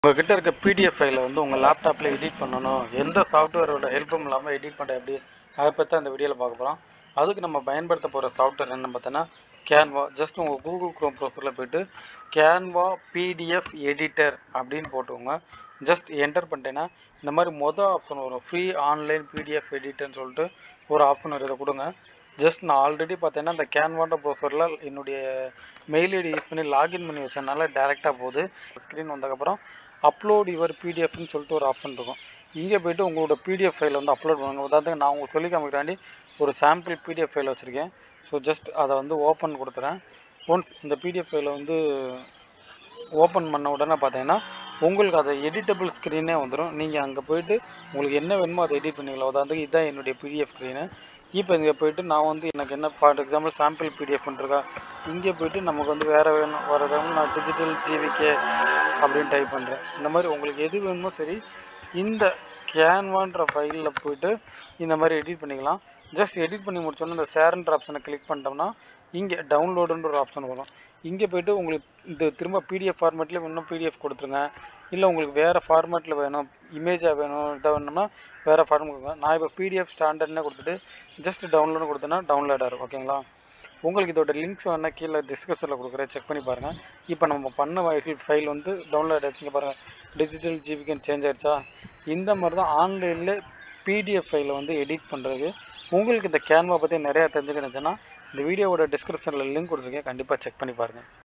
உங்ககிட்ட இருக்க பிடிஎஃப் ஃபைலை வந்து உங்கள் லேப்டாப்பில் எடிட் பண்ணணும் எந்த சாஃப்ட்வேரோட ஹெல்ப்பும் இல்லாமல் எடிட் பண்ண எப்படி அதை பற்றி அந்த வீடியோவில் பார்க்க போகிறோம் அதுக்கு நம்ம பயன்படுத்த போகிற சாஃப்ட்வேர் என்னன்னு பார்த்தோன்னா கேன்வா ஜஸ்ட் உங்கள் கூகுள் க்ரோம் ப்ரௌசரில் போயிட்டு கேன்வா பிடிஎஃப் எடிட்டர் அப்படின்னு போட்டுக்கோங்க ஜஸ்ட் என்டர் பண்ணிட்டேன்னா இந்த மாதிரி மொதல் ஆப்ஷன் வரும் ஃப்ரீ ஆன்லைன் பிடிஎஃப் எடிட்டர்னு சொல்லிட்டு ஒரு ஆப்ஷன் வரும் இதை கொடுங்க ஜஸ்ட் நான் ஆல்ரெடி பார்த்தேன்னா இந்த கேன்வான்ற ப்ரௌசரில் என்னுடைய மெயில் ஐடி யூஸ் பண்ணி லாகின் பண்ணி வச்சதுனால டேரெக்டாக போகுது ஸ்க்ரீன் வந்ததுக்கப்புறம் அப்லோட் யுவர் பிடிஎஃப்னு சொல்லிட்டு ஒரு ஆப்ஷன் இருக்கும் இங்கே போயிட்டு உங்களோட பிடிஎஃப் ஃபைல் வந்து அப்லோட் பண்ணுங்க உதாரணத்துக்கு நான் உங்களுக்கு சொல்லி காமிக்கிறாண்டி ஒரு சாம்பிள் பிடிஎஃப் ஃபைல் வச்சுருக்கேன் ஸோ ஜஸ்ட் அதை வந்து ஓப்பன் கொடுத்துறேன் ஒன்ஸ் இந்த பிடிஎஃப் ஃபைலை வந்து ஓப்பன் பண்ண உடனே பார்த்தீங்கன்னா உங்களுக்கு அதை எடிட்டபிள் ஸ்க்ரீனே வந்துடும் நீங்கள் அங்கே போயிட்டு உங்களுக்கு என்ன வேணுமோ அதை எடிட் பண்ணிக்கலாம் உதாரணத்துக்கு இதுதான் என்னுடைய பிடிஎஃப் ஸ்க்ரீனு இப்போ இங்கே போயிட்டு நான் வந்து எனக்கு என்ன ஃபார் எக்ஸாம்பிள் சாம்பிள் பிடிஎஃப் இருக்கா இங்கே போயிட்டு நமக்கு வந்து வேறு வேணும் வேறு வேணும் நான் டிஜிட்டல் ஜிவிகே அப்படின்னு டைப் பண்ணுறேன் இந்த மாதிரி உங்களுக்கு எது வேணுமோ சரி இந்த கேன்வான்ற ஃபைலில் போயிட்டு இந்த மாதிரி எடிட் பண்ணிக்கலாம் ஜஸ்ட் எடிட் பண்ணி முடிச்சோன்னே இந்த ஷேர்ன்ற ஆப்ஷனை கிளிக் பண்ணிட்டோம்னா இங்கே டவுன்லோடுன்ற ஒரு ஆப்ஷன் வரும் இங்கே போயிட்டு உங்களுக்கு இது திரும்ப பிடிஎஃப் ஃபார்மேட்லேயே இன்னும் பிடிஎஃப் கொடுத்துருங்க இல்லை உங்களுக்கு வேறு ஃபார்மேட்டில் வேணும் இமேஜாக வேணும் இதாக வேணும்னா வேறு ஃபார்மேட் கொடுங்க நான் இப்போ பிடிஎஃப் ஸ்டாண்டர்ட்னே கொடுத்துட்டு ஜஸ்ட் டவுன்லோடு கொடுத்தேன்னா டவுன்லோட் ஆகும் ஓகேங்களா உங்களுக்கு இதோட லிங்க்ஸ் வேணால் கீழே டிஸ்கிரிப்ஷனில் கொடுக்குறேன் செக் பண்ணி பாருங்கள் இப்போ நம்ம பண்ண ஃபைல் வந்து டவுன்லோட் ஆச்சுங்க பாருங்கள் டிஜிட்டல் ஜிபிக்குன்னு சேஞ்ச் ஆயிடுச்சா இந்த மாதிரி தான் ஆன்லைனில் பிடிஎஃப் ஃபைலை வந்து எடிட் பண்ணுறது உங்களுக்கு இந்த கேன்வா பற்றி நிறையா தெரிஞ்சுக்கிச்சுன்னா இந்த வீடியோவோட டிஸ்கிரிப்ஷனில் லிங்க் கொடுத்துருக்கேன் கண்டிப்பாக செக் பண்ணி பாருங்கள்